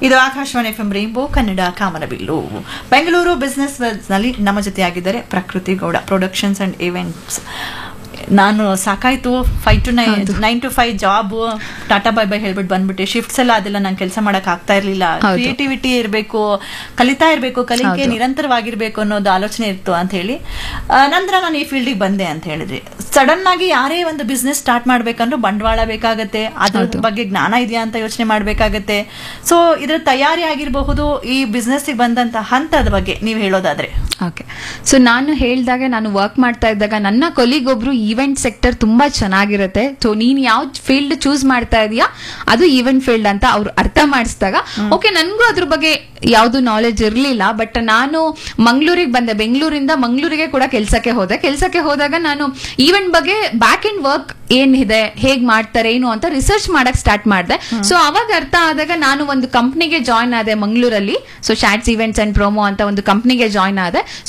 ಇದು Akashvani F rainbow Kannada ಕಾಮನಬಿಲ್ಲು Bengaluru business ನಲ್ಲಿ ನಮ್ಮ ಜೊತೆಯಾಗಿದ್ದಾರೆ ಪ್ರಕೃತಿ ಗೌಡ ಪ್ರೊಡಕ್ಷನ್ಸ್ ಅಂಡ್ ಇವೆಂಟ್ಸ್ ನಾನು ಸಾಕಾಯ್ತು five to nine nine to five job tata bye bye ಹೇಳ್ಬಿಟ್ಟು ಬಂದ್ಬಿಟ್ಟೆ ಶಿಫ್ಟ್ಸ್ ಎಲ್ಲ ಅದೆಲ್ಲ ನಂಗೆ ಕೆಲಸ ಮಾಡಕ್ ಆಗ್ತಾ ಇರ್ಲಿಲ್ಲ ಹೌದು. ಕ್ರಿಯೇಟಿವಿಟಿ ಇರಬೇಕು ಕಲಿತಾ ಇರಬೇಕು ಕಲಿಕೆ ಹೌದು. ನಿರಂತರವಾಗಿರ್ಬೇಕು ಅನ್ನೋದು ಆಲೋಚನೆ ಇತ್ತು ಅಂತ ಹೇಳಿ ಆ, ನಂತರ ನಾನು ಈ ಫೀಲ್ಡಿಗೆ ಬಂದೆ ಅಂತ ಹೇಳಿದ್ರಿ ಸಡನ್ ಆಗಿ ಯಾರೇ ಒಂದು ಬಿಸ್ನೆಸ್ ಸ್ಟಾರ್ಟ್ ಮಾಡ್ಬೇಕಂದ್ರೂ ಬಂಡವಾಳ ಬೇಕಾಗತ್ತೆ ಅದ್ರ ಹೌದು. ಬಗ್ಗೆ ಜ್ಞಾನ ಇದೆಯಾ ಅಂತ ಯೋಚನೆ ಮಾಡ್ಬೇಕಾಗತ್ತೆ ಸೊ ಇದ್ರ ತಯಾರಿ ಆಗಿರಬಹುದು ಈ ಬಿಸ್ನೆಸ್ ಬಂದಂತ ಹಂತದ ಬಗ್ಗೆ ನೀವು ಹೇಳೋದಾದ್ರೆ ಓಕೆ ಸೊ ನಾನು ಹೇಳಿದಾಗ ನಾನು ವರ್ಕ್ ಮಾಡ್ತಾ ಇದ್ದಾಗ ನನ್ನ ಕೊಲಿಗ್ ಒಬ್ರು ಈವೆಂಟ್ ಸೆಕ್ಟರ್ ತುಂಬಾ ಚೆನ್ನಾಗಿರುತ್ತೆ ಸೊ ನೀನ್ ಯಾವ ಫೀಲ್ಡ್ ಚೂಸ್ ಮಾಡ್ತಾ ಇದೀಯಾ ಅದು ಈವೆಂಟ್ ಫೀಲ್ಡ್ ಅಂತ ಅವ್ರು ಅರ್ಥ ಮಾಡಿಸಿದಾಗ ಓಕೆ ನನ್ಗೂ ಅದ್ರ ಬಗ್ಗೆ ಯಾವ್ದು ನಾಲೆಜ್ ಇರ್ಲಿಲ್ಲ ಬಟ್ ನಾನು ಮಂಗಳೂರಿಗೆ ಬಂದೆ ಬೆಂಗಳೂರಿಂದ ಮಂಗಳೂರಿಗೆ ಕೂಡ ಕೆಲ್ಸಕ್ಕೆ ಹೋದೆ ಕೆಲ್ಸಕ್ಕೆ ಹೋದಾಗ ನಾನು ಈವೆಂಟ್ ಬಗ್ಗೆ ಬ್ಯಾಕ್ ಅಂಡ್ ವರ್ಕ್ ಏನಿದೆ ಹೇಗ್ ಮಾಡ್ತಾರೆ ಏನು ಅಂತ ರಿಸರ್ಚ್ ಮಾಡಕ್ ಸ್ಟಾರ್ಟ್ ಮಾಡಿದೆ ಸೊ ಅವಾಗ ಅರ್ಥ ಆದಾಗ ನಾನು ಒಂದು ಕಂಪ್ನಿಗೆ ಜಾಯ್ನ್ ಆದೆ ಮಂಗಳೂರಲ್ಲಿ so shots events and promo ಅಂತ ಒಂದು ಕಂಪ್ನಿಗೆ ಜಾಯ್ನ್ ಆದೆ